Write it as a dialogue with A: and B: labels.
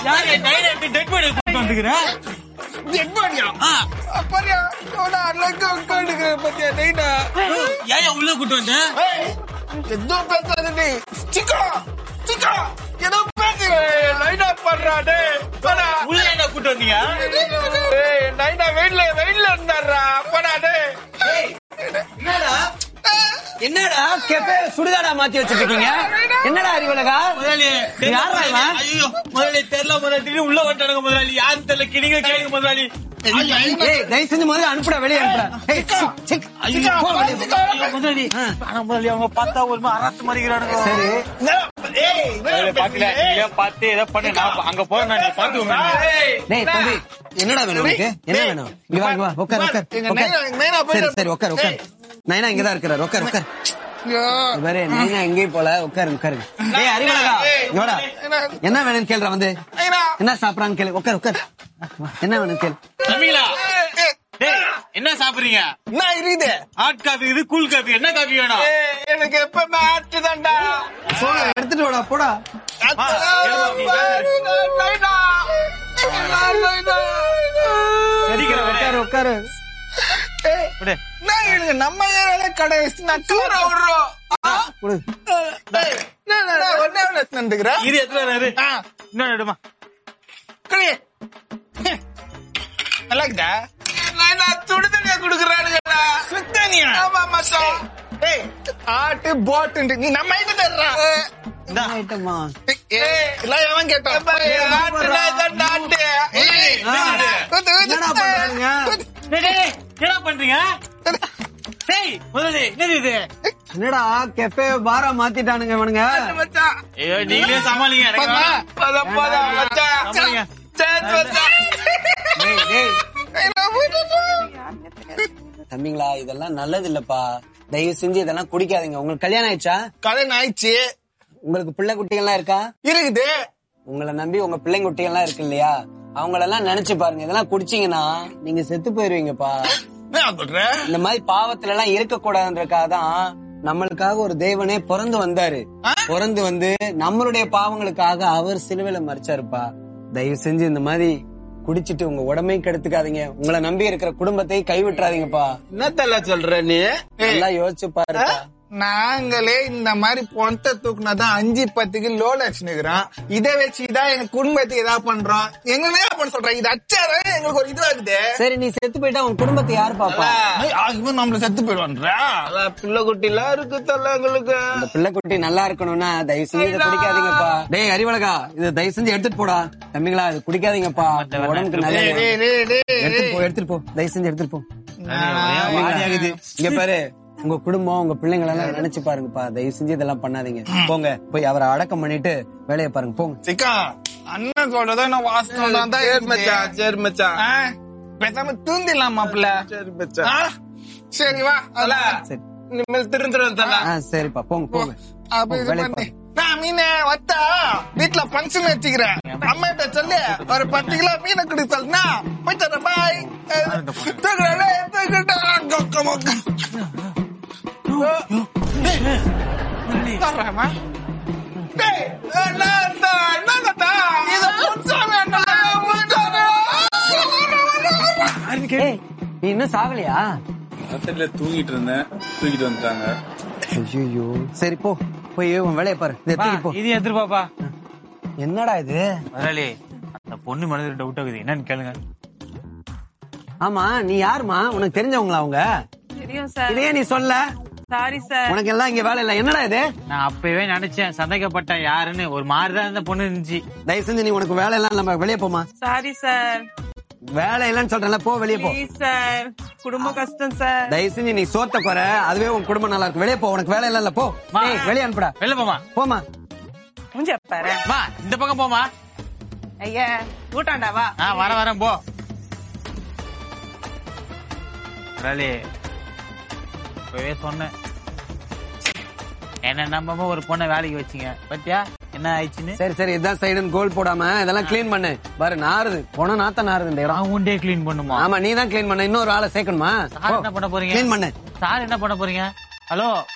A: யாரு direct dead body கூட்டு வந்துக்கிற
B: எட்பாடியா
A: ஆ
B: அப்பறியா நான் அழகா உட்காந்துக்கிறேன் பத்தியா நைனா
A: ஏன் உள்ள கூட்டு வந்த
B: எதோ பேசாத நீ சிக்கா சிக்கா ஏதோ பேசுறேன் லைனா பண்றா டே போடா
A: உள்ள என்ன கூட்டு வந்தீங்க
B: ஏய் நைனா வெயிட்ல வெயிட்ல இருந்தாரா போடா டே
C: என்னடா என்னடா கெப்பே சுடுகாடா மாத்தி வச்சிருக்கீங்க என்னடா அறிவலகா
A: முதலாளி
C: யாரா இவன்?
A: ஐயோ முதலாளி தெரியல முதலாளி திடீர்னு உள்ள வந்துட்டானுங்க முதலாளி யாரும் தெரியல கிணிங்க கேளுங்க முதலாளி
C: ஏய் தயவு செஞ்சு முதல்ல அனுப்புடா வெளியே அனுப்புடா ஏய், சிக், சிக்,
A: ஐயோ,
C: போ வெளியே போ.
A: ஐயோ, முதலாளி ஆனா முதலாளி அவங்க பார்த்தா ஒரு மாதிரி அரசு மறிக்கிறானுங்க
C: சரி
B: ஏய்
A: முதலாளி, பாக்கல நீங்களே பார்த்து ஏதோ பண்ணு நான் அங்க போறேன் நான் நீ பாத்துக்கோங்க
C: டேய் தம்பி என்னடா வேணும் உனக்கு என்ன வேணும் இங்க வா இங்க வா உட்கார் உட்கார்
B: எங்க
C: உட்கார்.
B: நைனா- எங்க நைனா போய்
C: சரி சரி உட்கார் உட்கார் நைனா இங்கதான் இருக்கிறார் உட்கார் உட்கார் இவரே நைனா எங்கேயும் போல உட்காரு உட்காரு ஏய் அறிவலகா இங்க வாடா என்ன வேணும்னு கேளுடா வந்து
B: நைனா
C: என்ன சாப்பிடறான்னு கேளு உட்கார் உட்கார் என்ன வேணும் கேளு
A: தம்பிங்களா டேய் என்ன சாப்பிடுறீங்க
B: என்ன இருக்குது
A: ஹாட் காபி இது கூல் காபி என்ன காபி வேணும்
B: ஏய், எனக்கு எப்பவுமே ஆட்டு தான்டா
C: போடா எடுத்துட்டு வாடா போடா
A: சீக்கிரம் வரேன்.
C: உட்காரு உட்காரு
A: விடு.
B: நம்ம ஏரியால கடை வச்சு நான் டூர் விடுறோம்
C: கொடு
B: ஒன்னே ஒன்னு நந்துக்கிறேன்
A: இரு எத்தனை இரு இன்னும் எடுமா
B: நல்லா இருக்குதா நான் சுடு தண்ணியா குடுக்குறானுங்கடா சுத்தனியா ஆமா மச்சான் ஏய் ஆட்டு போட்டு நீ நம்ம ஐட்டு தர்றா
A: இந்தா
C: ஐட்டமா
B: ஏய் எல்லாம் எவன் கேட்டான் ஆட்டுடா இதான் ஆட்டு ஏய், குத்து, குத்து.
C: என்னடா பண்றானுங்க?
A: டேய், டேய், டேய், என்னடா பண்றீங்க டேய் முதலாளி என்னது இது
C: என்னடா கெப்பே பாரா மாத்திட்டானுங்க இவனுங்க
B: மச்சான்
A: ஐயோ நீங்களே சமாளிங்க எனக்கு
B: போதா,
A: வேணாம்.
B: போதா, போதா, மச்சான்.
A: சமாளிங்க.
B: சரி, மச்சான்.
C: டேய், டேய்,
B: நான் போயிட்டு
C: தம்பிங்களா இதெல்லாம் நல்லது இல்லப்பா தயவு செஞ்சு இதெல்லாம் குடிக்காதீங்க உங்களுக்கு கல்யாணம் ஆயிடுச்சா
B: கல்யாணம் ஆயிடுச்சு
C: உங்களுக்கு பிள்ளை குட்டிகள்லாம் இருக்கா
B: இருக்குது
C: உங்களை நம்பி உங்க பிள்ளைங்க குட்டிகள்லாம் இருக்கு இல்லையா அவங்களெல்லாம் நினைச்சு பாருங்க இதெல்லாம் குடிச்சீங்கன்னா நீங்க செத்து போயிருவீங்கப்பா
B: என்ன சொல்ற
C: இந்த மாதிரி பாவத்துல எல்லாம் இருக்கக்கூடாதுன்றக்காக தான் நம்மளுக்காக ஒரு தேவனே பிறந்து வந்தாரு பிறந்து வந்து நம்மளுடைய பாவங்களுக்காக அவர் சிலுவையில மறிச்சாருப்பா தயவு செஞ்சு இந்த மாதிரி குடிச்சிட்டு உங்க உடம்பையும் கெடுத்துக்காதீங்க உங்களை நம்பி இருக்கிற குடும்பத்தையும் கைவிட்டுறாதீங்கப்பா
B: என்னத்தல்ல சொல்ற நீ
C: நல்லா யோசிச்சு பாருப்பா
B: நாங்களே இந்த மாதிரி பொண்ட தூக்குனாதான் அஞ்சு பத்துக்கு லோல் அடிச்சுனுக்குறோம் இதை வச்சுதான் எங்க குடும்பத்துக்கு ஏதாவது பண்றோம் எங்க பண்ண சொல்றேன் இது அச்சாரம் எங்களுக்கு ஒரு இதுவா இருக்குது
C: சரி நீ செத்து போயிட்டா உன் குடும்பத்தை யாரு பாப்பா
B: இவன் நம்மள செத்து போயிடுவான்றா பிள்ளை குட்டி எல்லாம் இருக்கு தல்ல எங்களுக்கு
C: இந்த பிள்ளை குட்டி நல்லா இருக்கணும்னா தயவு செஞ்சு இதை குடிக்காதீங்கப்பா டேய் அறிவழகா இதை தயவு செஞ்சு எடுத்துட்டு போடா தம்பிங்களா இது குடிக்காதீங்கப்பா உங்க உடம்புக்கு நல்லது
B: டேய், டேய், டேய்,
C: எடுத்துட்டு போ எடுத்துட்டு போ தயவு செஞ்சு எடுத்துட்டு போ
A: ஒரே வாடி ஆகுது
C: இங்க பாரு உங்க குடும்பம் உங்க பிள்ளைங்களை எல்லாம் நினைச்சு பாருங்கப்பா தயவு செஞ்சு இதெல்லாம் பண்ணாதீங்க போங்க போய் அவரை அடக்கம் பண்ணிட்டு வேலையை பாருங்க போங்க
B: சிக்கா அண்ணன் சொல்றதா நான் வாசனம் தான் சரி மச்சான் சரி மச்சான் பேசாம தூந்திடலாம் மாப்பிள்ள சரி மச்சான் சரி வா அதல
C: சரி
B: இனிமேல் திருந்துரும் தல
C: ஆ சரிப்பா போங்க போங்க
B: அப்ப
C: போங்க,
B: இது
C: வேலையை
B: பண்ணு.
C: பாருங்க
B: நான் மீனை வத்தா வீட்டுல ஃபங்க்ஷன் வச்சுக்கிறேன் அம்மா கிட்ட சொல்லி ஒரு பத்து கிலோ மீனை குடி சொல்லுனா போயிட்டு பாய் தூக்குறே தூக்கிட்டா கொக்க மொக்க தர்றேம்மா. டேய், என்னடா, என்னடா? இது புதுசாவே அண்ணா, போயிட்டாரு.
C: ஏய், நீ இன்னும் சாகலையா
D: ஹாஸ்பிட்டல்ல தூங்கிட்டு இருந்தேன் தூக்கிட்டு வந்துட்டாங்க
C: ஐயோ சரி போ போய் உன் வேலையை பாரு இதை தூக்கி போ
A: இது எடுத்துட்டு பாப்பா
C: என்னடா இது
A: முதலாளி அந்த பொண்ணு மனதில் டவுட் ஆகுது என்னன்னு கேளுங்க
C: ஆமா நீ யாருமா உனக்கு தெரிஞ்சவங்களா அவங்க
E: தெரியும் சார்
C: இதையே நீ சொல்ல
E: சாரி சார்
C: உனக்கு எல்லாம் இங்க வேலை இல்ல என்னடா இது
A: நான் அப்பவே நினைச்சேன் சந்தேகப்பட்டேன் யாருன்னு ஒரு மாதிரிதான் இந்த பொண்ணு இருந்துச்சு
C: தயவு செஞ்சு நீ உனக்கு வேலை எல்லாம் நம்ம வெளியே போமா
E: சாரி சார்
C: வேலை இல்லைன்னு சொல்றேன்ல போ வெளியே போ
E: ப்ளீஸ் சார் குடும்ப கஷ்டம் சார்
C: தயவு செஞ்சு நீ சோத்த குறை அதுவே உன் குடும்பம் நல்லா இருக்கு வெளியே போ உனக்கு வேலை இல்ல போ
A: மா.
C: ஏய், வெளியே அனுப்புடா
A: வெளில போமா
C: போமா
E: முடிஞ்ச பாரு
A: மா இந்த பக்கம் போமா
E: ஐயா கூட்டாண்டா வா
A: ஆ வர வரேன் போ முதலாளி இப்பவே சொன்னேன் என்ன நம்பாம ஒரு பொண்ணை வேலைக்கு வச்சீங்க பத்தியா என்ன ஆயிடுச்சுன்னு
C: சரி சரி இதான் சைடுன்னு கோல் போடாம இதெல்லாம் க்ளீன் பண்ணு பாரு நாறுது போன நாத்த நாறுது இந்த இடம்
A: நான் உண்டே க்ளீன் பண்ணுமா
C: ஆமா நீ தான் க்ளீன் பண்ண இன்னொரு ஆளை சேர்க்கணுமா
A: சார் என்ன பண்ண போறீங்க
C: க்ளீன் பண்ணு
A: சார் என்ன பண்ண போறீங்க ஹலோ